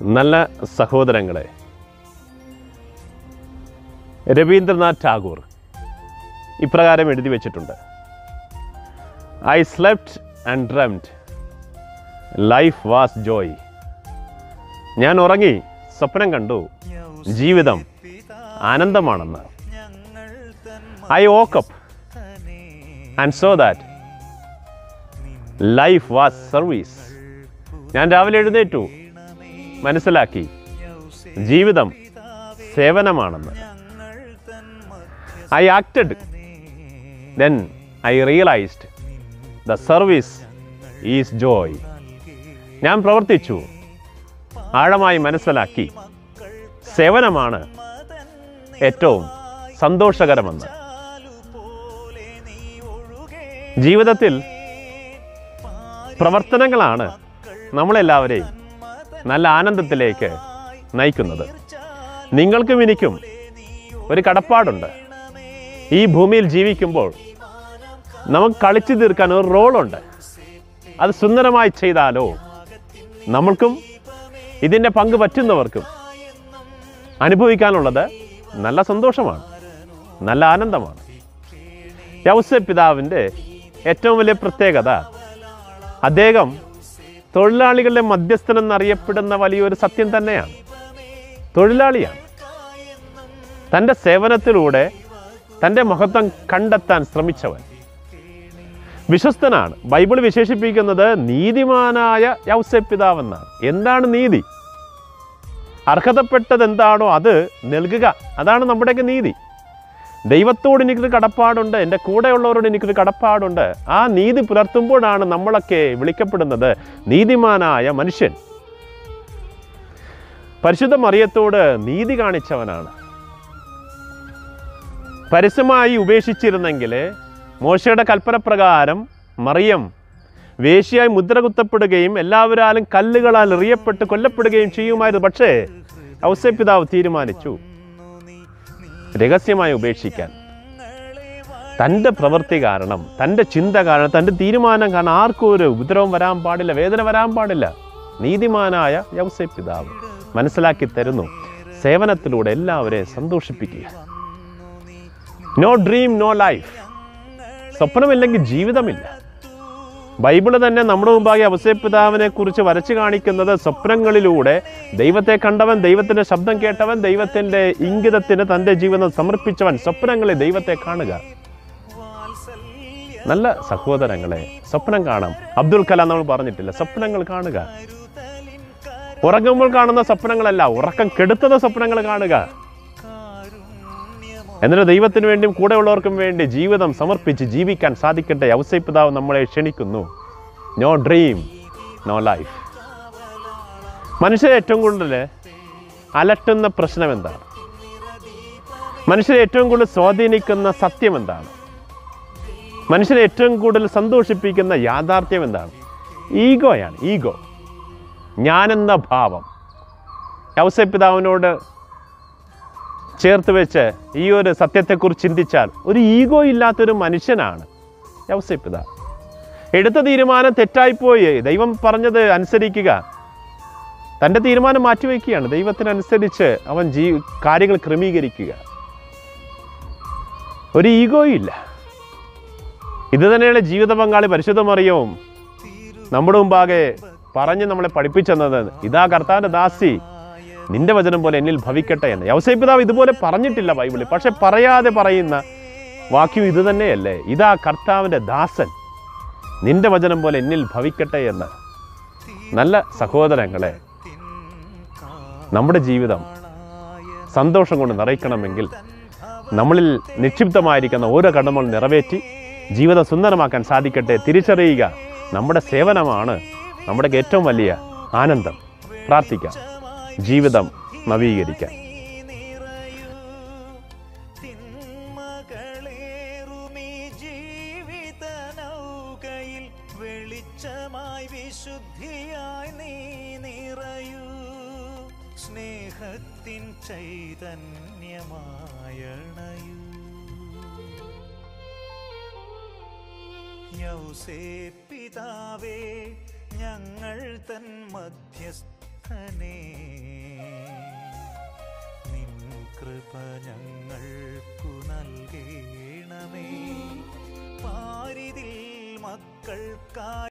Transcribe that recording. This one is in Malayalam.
നല്ല സഹോദരങ്ങളെ രവീന്ദ്രനാഥ് ടാഗോർ ഇപ്രകാരം എഴുതി വച്ചിട്ടുണ്ട് I slept and dreamed life was joy ഞാൻ ഉറങ്ങി സ്വപ്നം കണ്ടു ജീവിതം ആനന്ദമാണെന്ന് I woke up and saw that life was service ഞാൻ രാവിലെ എഴുന്നേറ്റു മനസ്സിലാക്കി ജീവിതം സേവനമാണെന്ന് I acted then I realised the service is joy ഞാൻ പ്രവർത്തിച്ചു ആഴമായി മനസ്സിലാക്കി സേവനമാണ് ഏറ്റവും സന്തോഷകരമെന്ന് ജീവിതത്തിൽ പ്രവർത്തനങ്ങളാണ് നമ്മളെല്ലാവരെയും നല്ല ആനന്ദത്തിലേക്ക് നയിക്കുന്നത് നിങ്ങൾക്കും എനിക്കും ഒരു കടപ്പാടുണ്ട് ഈ ഭൂമിയിൽ ജീവിക്കുമ്പോൾ നമുക്ക് കളിച്ചു തീർക്കാൻ ഒരു റോളുണ്ട് അത് സുന്ദരമായി ചെയ്താലോ നമ്മൾക്കും ഇതിൻ്റെ പങ്ക് പറ്റുന്നവർക്കും അനുഭവിക്കാനുള്ളത് നല്ല സന്തോഷമാണ് നല്ല ആനന്ദമാണ് യൗസ പിതാവിൻ്റെ ഏറ്റവും വലിയ പ്രത്യേകത അദ്ദേഹം തൊഴിലാളികളുടെ മധ്യസ്ഥൻ എന്നറിയപ്പെടുന്ന വലിയൊരു സത്യം തന്നെയാണ് തൊഴിലാളിയാണ് തൻ്റെ സേവനത്തിലൂടെ തൻ്റെ മഹത്വം കണ്ടെത്താൻ ശ്രമിച്ചവൻ വിശ്വസ്തനാണ് ബൈബിൾ വിശേഷിപ്പിക്കുന്നത് നീതിമാനായ യൗസപിതാവെന്നാണ് എന്താണ് നീതി അർഹതപ്പെട്ടത് എന്താണോ അത് നൽകുക അതാണ് നമ്മുടെയൊക്കെ നീതി ദൈവത്തോട് എനിക്കൊരു കടപ്പാടുണ്ട് എൻ്റെ കൂടെയുള്ളവരോട് എനിക്കൊരു കടപ്പാടുണ്ട് ആ നീതി പുലർത്തുമ്പോഴാണ് നമ്മളൊക്കെ വിളിക്കപ്പെടുന്നത് നീതിമാനായ മനുഷ്യൻ പരിശുദ്ധ മറിയത്തോട് നീതി കാണിച്ചവനാണ് പരസ്യമായി ഉപേക്ഷിച്ചിരുന്നെങ്കിൽ മോശയുടെ കൽപ്പനപ്രകാരം മറിയം വേശ്യയായി മുദ്ര കുത്തപ്പെടുകയും എല്ലാവരാലും കല്ലുകളാൽ എറിയപ്പെട്ട് കൊല്ലപ്പെടുകയും ചെയ്യുമായിരുന്നു പക്ഷേ ഔസപിതാവ് തീരുമാനിച്ചു രഹസ്യമായി ഉപേക്ഷിക്കാൻ തൻ്റെ പ്രവൃത്തി കാരണം തൻ്റെ ചിന്ത കാരണം തൻ്റെ തീരുമാനം കാരണം ആർക്കും ഒരു ഉപദ്രവം വരാൻ പാടില്ല വേദന വരാൻ പാടില്ല നീതിമാനായ യൗസേ പിതാവ് മനസ്സിലാക്കി തരുന്നു സേവനത്തിലൂടെ എല്ലാവരെയും സന്തോഷിപ്പിക്കുക നോ ഡ്രീം നോ ലൈഫ് സ്വപ്നമില്ലെങ്കിൽ ജീവിതമില്ല ബൈബിള് തന്നെ നമ്മുടെ മുമ്പാകെ അവസരപിതാവിനെ കുറിച്ച് വരച്ചു കാണിക്കുന്നത് സ്വപ്നങ്ങളിലൂടെ ദൈവത്തെ കണ്ടവൻ ദൈവത്തിന്റെ ശബ്ദം കേട്ടവൻ ദൈവത്തിന്റെ ഇംഗിതത്തിന് തന്റെ ജീവിതം സമർപ്പിച്ചവൻ സ്വപ്നങ്ങളിൽ ദൈവത്തെ കാണുക നല്ല സഹോദരങ്ങളെ സ്വപ്നം കാണാം അബ്ദുൽ കലാം നമ്മൾ പറഞ്ഞിട്ടില്ല സ്വപ്നങ്ങൾ കാണുക ഉറങ്ങുമ്പോൾ കാണുന്ന സ്വപ്നങ്ങളല്ല ഉറക്കം കെടുത്തുന്ന സ്വപ്നങ്ങൾ കാണുക എന്നിട്ട് ദൈവത്തിന് വേണ്ടിയും കൂടെയുള്ളവർക്കും വേണ്ടി ജീവിതം സമർപ്പിച്ച് ജീവിക്കാൻ സാധിക്കട്ടെ ഔസൈപിതാവ് നമ്മളെ ക്ഷണിക്കുന്നു നോ ഡ്രീം നോ ലൈഫ് മനുഷ്യരെ ഏറ്റവും കൂടുതൽ അലട്ടുന്ന പ്രശ്നം എന്താണ് മനുഷ്യരെ ഏറ്റവും കൂടുതൽ സ്വാധീനിക്കുന്ന സത്യം എന്താണ് മനുഷ്യരെ ഏറ്റവും കൂടുതൽ സന്തോഷിപ്പിക്കുന്ന യാഥാർത്ഥ്യം എന്താണ് ഈഗോയാണ് ഈഗോ ഞാനെന്ന ഭാവം ഔസൈപിതാവിനോട് ചേർത്ത് വെച്ച് ഈ ഒരു സത്യത്തെക്കുറിച്ച് ചിന്തിച്ചാൽ ഒരു ഈഗോ ഇല്ലാത്തൊരു മനുഷ്യനാണ് യൗസപിതാവ് എടുത്ത തീരുമാനം തെറ്റായിപ്പോയി ദൈവം പറഞ്ഞത് അനുസരിക്കുക തൻ്റെ തീരുമാനം മാറ്റിവെക്കുകയാണ് ദൈവത്തിനനുസരിച്ച് അവൻ ജീ കാര്യങ്ങൾ ക്രമീകരിക്കുക ഒരു ഈഗോ ഇല്ല ഇത് തന്നെയാണ് ജീവിത പങ്കാളി പരിശുദ്ധമറിയവും നമ്മുടെ മുമ്പാകെ പറഞ്ഞ് നമ്മളെ പഠിപ്പിച്ചെന്നത് ഇതാ കർത്താവിൻ്റെ ദാസി നിന്റെ വചനം പോലെ എന്നിൽ ഭവിക്കട്ടെ എന്ന് യവസൈപിതാവ് ഇതുപോലെ പറഞ്ഞിട്ടില്ല ബൈബിളിൽ പക്ഷെ പറയാതെ പറയുന്ന വാക്യം ഇത് തന്നെയല്ലേ ഇതാ കർത്താവിൻ്റെ ദാസൻ നിന്റെ വചനം പോലെ എന്നിൽ ഭവിക്കട്ടെ എന്ന് നല്ല സഹോദരങ്ങളെ നമ്മുടെ ജീവിതം സന്തോഷം കൊണ്ട് നിറയ്ക്കണമെങ്കിൽ നമ്മളിൽ നിക്ഷിപ്തമായിരിക്കുന്ന ഓരോ കടമകൾ നിറവേറ്റി ജീവിതം സുന്ദരമാക്കാൻ സാധിക്കട്ടെ തിരിച്ചറിയുക നമ്മുടെ സേവനമാണ് നമ്മുടെ ഏറ്റവും വലിയ ആനന്ദം പ്രാർത്ഥിക്കാം ജീവിതം നവീകരിക്കാൻ തിന്മകളേറുമീ ജീവിത നൗകയിൽ വെളിച്ചമായി വിശുദ്ധിയായി നീ നിറയൂ സ്നേഹത്തിൻ ചൈതന്യമായണയൂ യൗസേ പിതാവേ ഞങ്ങൾ തൻ മധ്യസ്ഥനായി നാഥനേ നിൻ കൃപ ഞങ്ങൾക്കു നൽകേണമേ പാരിതിൽ മക്കൾക്കായി